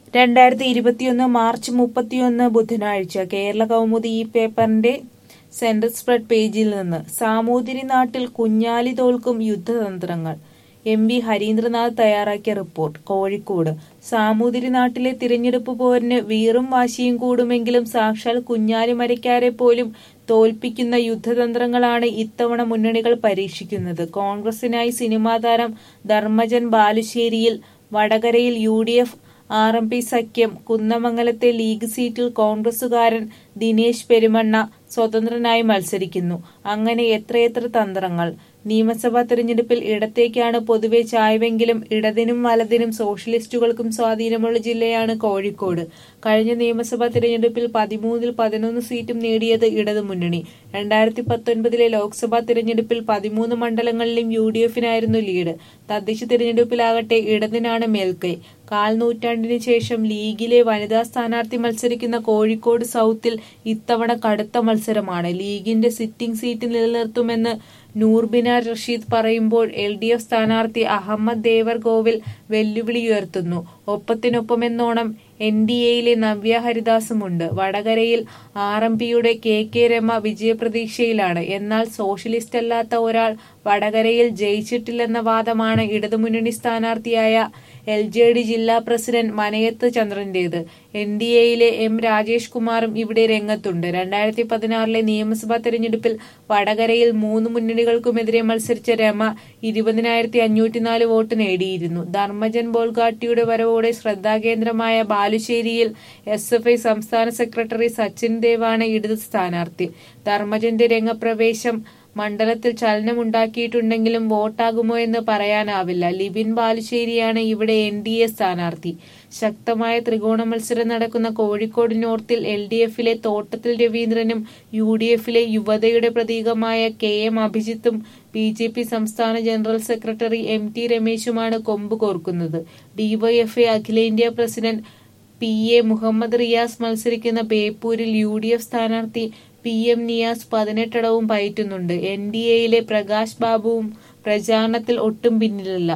രണ്ടായിരത്തി ഇരുപത്തിയൊന്ന് മാർച്ച് മുപ്പത്തിയൊന്ന് ബുധനാഴ്ച കേരള കൗമുദി ഈ പേപ്പറിന്റെ സെന്റർ സ്പ്രെഡ് പേജിൽ നിന്ന് സാമൂതിരി നാട്ടിൽ കുഞ്ഞാലി തോൽക്കും യുദ്ധതന്ത്രങ്ങൾ എം വി ഹരീന്ദ്രനാഥ് തയ്യാറാക്കിയ റിപ്പോർട്ട് കോഴിക്കോട് സാമൂതിരി നാട്ടിലെ തിരഞ്ഞെടുപ്പ് പോരിന് വീറും വാശിയും കൂടുമെങ്കിലും സാക്ഷാൽ കുഞ്ഞാലി മരക്കാരെ പോലും തോൽപ്പിക്കുന്ന യുദ്ധതന്ത്രങ്ങളാണ് ഇത്തവണ മുന്നണികൾ പരീക്ഷിക്കുന്നത് കോൺഗ്രസിനായി സിനിമാ താരം ധർമ്മജൻ ബാലുശ്ശേരിയിൽ വടകരയിൽ U D F R M P സഖ്യം കുന്നമംഗലത്തെ ലീഗ് സീറ്റിൽ കോൺഗ്രസുകാരൻ ദിനേശ് പെരുമണ്ണ സ്വതന്ത്രനായി മത്സരിക്കുന്നു അങ്ങനെ എത്രയെത്ര തന്ത്രങ്ങൾ നിയമസഭാ തെരഞ്ഞെടുപ്പിൽ ഇടത്തേക്കാണ് പൊതുവെ ചായ്വെങ്കിലും ഇടതിനും വലതിനും സോഷ്യലിസ്റ്റുകൾക്കും സ്വാധീനമുള്ള ജില്ലയാണ് കോഴിക്കോട് കഴിഞ്ഞ നിയമസഭാ തിരഞ്ഞെടുപ്പിൽ പതിമൂന്നിൽ പതിനൊന്ന് സീറ്റും നേടിയത് ഇടതുമുന്നണി രണ്ടായിരത്തി പത്തൊൻപതിലെ ലോക്സഭാ തിരഞ്ഞെടുപ്പിൽ പതിമൂന്ന് മണ്ഡലങ്ങളിലും യു ഡി എഫിനായിരുന്നു ലീഡ് തദ്ദേശ തിരഞ്ഞെടുപ്പിലാകട്ടെ ഇടതിനാണ് മേൽക്കൈ കാൽ നൂറ്റാണ്ടിന് ശേഷം ലീഗിലെ വനിതാ സ്ഥാനാർത്ഥി മത്സരിക്കുന്ന കോഴിക്കോട് സൗത്തിൽ ഇത്തവണ കടുത്ത മത്സരമാണ് ലീഗിന്റെ സിറ്റിംഗ് സീറ്റ് നിലനിർത്തുമെന്ന് നൂർബിന റഷീദ് പറയുമ്പോൾ എൽ ഡി എഫ് സ്ഥാനാർത്ഥി അഹമ്മദ് ദേവർഗോവിൽ വെല്ലുവിളി ഉയർത്തുന്നു ഒപ്പത്തിനൊപ്പമെന്നോണം എൻ ഡി എയിലെ നവ്യ ഹരിദാസുമുണ്ട് വടകരയിൽ ആർ എം പിയുടെ കെ കെ രമ വിജയപ്രതീക്ഷയിലാണ് എന്നാൽ സോഷ്യലിസ്റ്റ് അല്ലാത്ത ഒരാൾ വടകരയിൽ ജയിച്ചിട്ടില്ലെന്ന വാദമാണ് ഇടതുമുന്നണി സ്ഥാനാർത്ഥിയായ എൽ ജെ ഡി ജില്ലാ പ്രസിഡന്റ് മനയത്ത് ചന്ദ്രന്റേത് എൻ ഡി എയിലെ എം രാജേഷ് കുമാറും ഇവിടെ രംഗത്തുണ്ട് രണ്ടായിരത്തി പതിനാറിലെ നിയമസഭാ തെരഞ്ഞെടുപ്പിൽ വടകരയിൽ മൂന്ന് മുന്നണികൾക്കുമെതിരെ മത്സരിച്ച രമ ഇരുപതിനായിരത്തി അഞ്ഞൂറ്റിനാല് വോട്ട് നേടിയിരുന്നു ധർമ്മജൻ ബോൾഗാട്ടിയുടെ വരവോടെ ശ്രദ്ധാകേന്ദ്രമായ ബാലുശ്ശേരിയിൽ എസ് എഫ് ഐ സംസ്ഥാന സെക്രട്ടറി സച്ചിൻ ദേവാണ് ഇടത് സ്ഥാനാർത്ഥി ധർമ്മജന്റെ രംഗപ്രവേശം മണ്ഡലത്തിൽ ചലനമുണ്ടാക്കിയിട്ടുണ്ടെങ്കിലും വോട്ടാകുമോ എന്ന് പറയാനാവില്ല ലിബിൻ ബാലുശ്ശേരിയാണ് ഇവിടെ എൻ ഡി എ സ്ഥാനാർത്ഥി ശക്തമായ ത്രികോണ മത്സരം നടക്കുന്ന കോഴിക്കോട് നോർത്തിൽ എൽ ഡി എഫിലെ തോട്ടത്തിൽ രവീന്ദ്രനും യു ഡി എഫിലെ യുവതയുടെ പ്രതീകമായ കെ എം അഭിജിത്തും ബി ജെ പി സംസ്ഥാന ജനറൽ സെക്രട്ടറി എം ടി രമേശുമാണ് കൊമ്പ് കോർക്കുന്നത് ഡിവൈഎഫ്ഐ അഖിലേന്ത്യാ president P A Muhammad Riyas മത്സരിക്കുന്ന ബേപ്പൂരിൽ യു ഡി എഫ് സ്ഥാനാർത്ഥി പി എം നിയാസ് പതിനെട്ടടവും പയറ്റുന്നുണ്ട് എൻ ഡി എയിലെ പ്രകാശ് ബാബുവും പ്രചാരണത്തിൽ ഒട്ടും പിന്നിലല്ല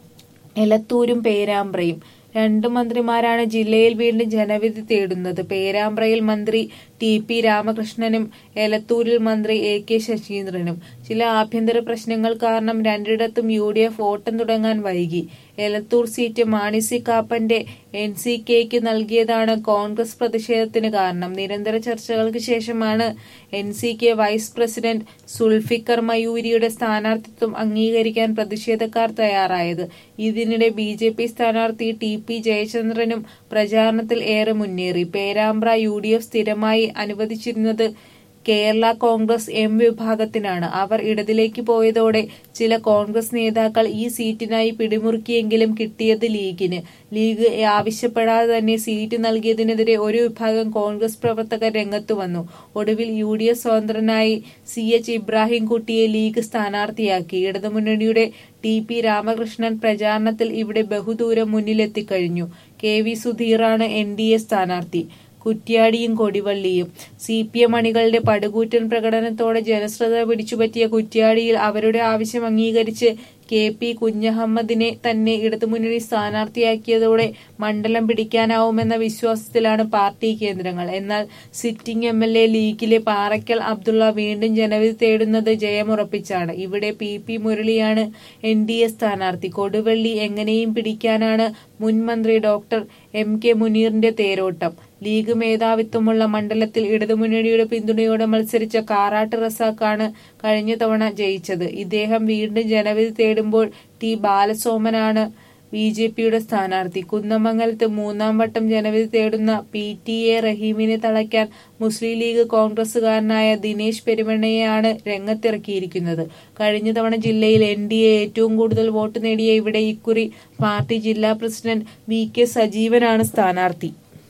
എലത്തൂരും പേരാമ്പ്രയും രണ്ട് മന്ത്രിമാരാണ് ജില്ലയിൽ വീണ്ടും ജനവിധി തേടുന്നത് പേരാമ്പ്രയിൽ മന്ത്രി ടി പി രാമകൃഷ്ണനും എലത്തൂരിൽ മന്ത്രി എ കെ ശശീന്ദ്രനും ചില ആഭ്യന്തര പ്രശ്നങ്ങൾ കാരണം രണ്ടിടത്തും യു ഡി എഫ് ഓട്ടം തുടങ്ങാൻ വൈകി എലത്തൂർ സീറ്റ് മാണി സി കാപ്പന്റെ എൻ സി കെക്ക് നൽകിയതാണ് കോൺഗ്രസ് പ്രതിഷേധത്തിന് കാരണം നിരന്തര ചർച്ചകൾക്ക് ശേഷമാണ് N C K vice president Sulfikar മയൂരിയുടെ സ്ഥാനാർത്ഥിത്വം അംഗീകരിക്കാൻ പ്രതിഷേധക്കാർ തയ്യാറായത് ഇതിനിടെ ബി ജെ പി സ്ഥാനാർത്ഥി ടി പി ജയചന്ദ്രനും പ്രചാരണത്തിൽ ഏറെ മുന്നേറി പേരാമ്പ്ര യു ഡി എഫ് സ്ഥിരമായി അനുവദിച്ചിരുന്നത് കേരള കോൺഗ്രസ് എം വിഭാഗത്തിനാണ് അവർ ഇടതിലേക്ക് പോയതോടെ ചില കോൺഗ്രസ് നേതാക്കൾ ഈ സീറ്റിനായി പിടിമുറുക്കിയെങ്കിലും കിട്ടിയത് ലീഗിന് ലീഗ് ആവശ്യപ്പെടാതെ തന്നെ സീറ്റ് നൽകിയതിനെതിരെ ഒരു വിഭാഗം കോൺഗ്രസ് പ്രവർത്തകർ രംഗത്തു വന്നു ഒടുവിൽ യു ഡി എഫ് സ്വതന്ത്രനായി സി എച്ച് ഇബ്രാഹിം കുട്ടിയെ ലീഗ് സ്ഥാനാർത്ഥിയാക്കി ഇടതുമുന്നണിയുടെ ടി പി രാമകൃഷ്ണൻ പ്രചാരണത്തിൽ ഇവിടെ ബഹുദൂരം മുന്നിലെത്തിക്കഴിഞ്ഞു കെ വി സുധീറാണ് എൻ ഡി എ സ്ഥാനാർത്ഥി കുറ്റ്യാടിയും കൊടിവള്ളിയും സി പി എം അണികളുടെ പടുകൂറ്റൻ പ്രകടനത്തോടെ ജനശ്രദ്ധ പിടിച്ചുപറ്റിയ കുറ്റ്യാടിയിൽ അവരുടെ ആവശ്യം അംഗീകരിച്ച് കെ പി കുഞ്ഞഹമ്മദിനെ തന്നെ ഇടതുമുന്നണി സ്ഥാനാർത്ഥിയാക്കിയതോടെ മണ്ഡലം പിടിക്കാനാവുമെന്ന വിശ്വാസത്തിലാണ് പാർട്ടി കേന്ദ്രങ്ങൾ എന്നാൽ സിറ്റിംഗ് എം എൽ എ ലീഗിലെ പാറയ്ക്കൽ അബ്ദുള്ള വീണ്ടും ജനവിധി തേടുന്നത് ജയമുറപ്പിച്ചാണ് ഇവിടെ പി പി മുരളിയാണ് എൻ ഡി എ സ്ഥാനാർത്ഥി കൊടുവള്ളി എങ്ങനെയും പിടിക്കാനാണ് മുൻ മന്ത്രി ഡോക്ടർ എം കെ മുനീറിന്റെ തേരോട്ടം ലീഗ് മേധാവിത്വമുള്ള മണ്ഡലത്തിൽ ഇടതുമുന്നണിയുടെ പിന്തുണയോടെ മത്സരിച്ച കാറാട്ട് റസാഖാണ് കഴിഞ്ഞ തവണ ജയിച്ചത് ഇദ്ദേഹം വീണ്ടും ജനവിധി തേടുമ്പോൾ ടി ബാലസോമനാണ് ബി ജെ പിയുടെ സ്ഥാനാർത്ഥി കുന്നമംഗലത്ത് മൂന്നാം വട്ടം ജനവിധി തേടുന്ന പി ടി എ റഹീമിനെ തളയ്ക്കാൻ മുസ്ലിം ലീഗ് കോൺഗ്രസുകാരനായ ദിനേശ് പെരുമണ്ണയെയാണ് രംഗത്തിറക്കിയിരിക്കുന്നത് കഴിഞ്ഞ തവണ ജില്ലയിൽ എൻ ഡി എ ഏറ്റവും കൂടുതൽ വോട്ട് നേടിയ ഇവിടെ ഇക്കുറി പാർട്ടി ജില്ലാ പ്രസിഡന്റ് വി കെ സജീവനാണ് സ്ഥാനാർത്ഥി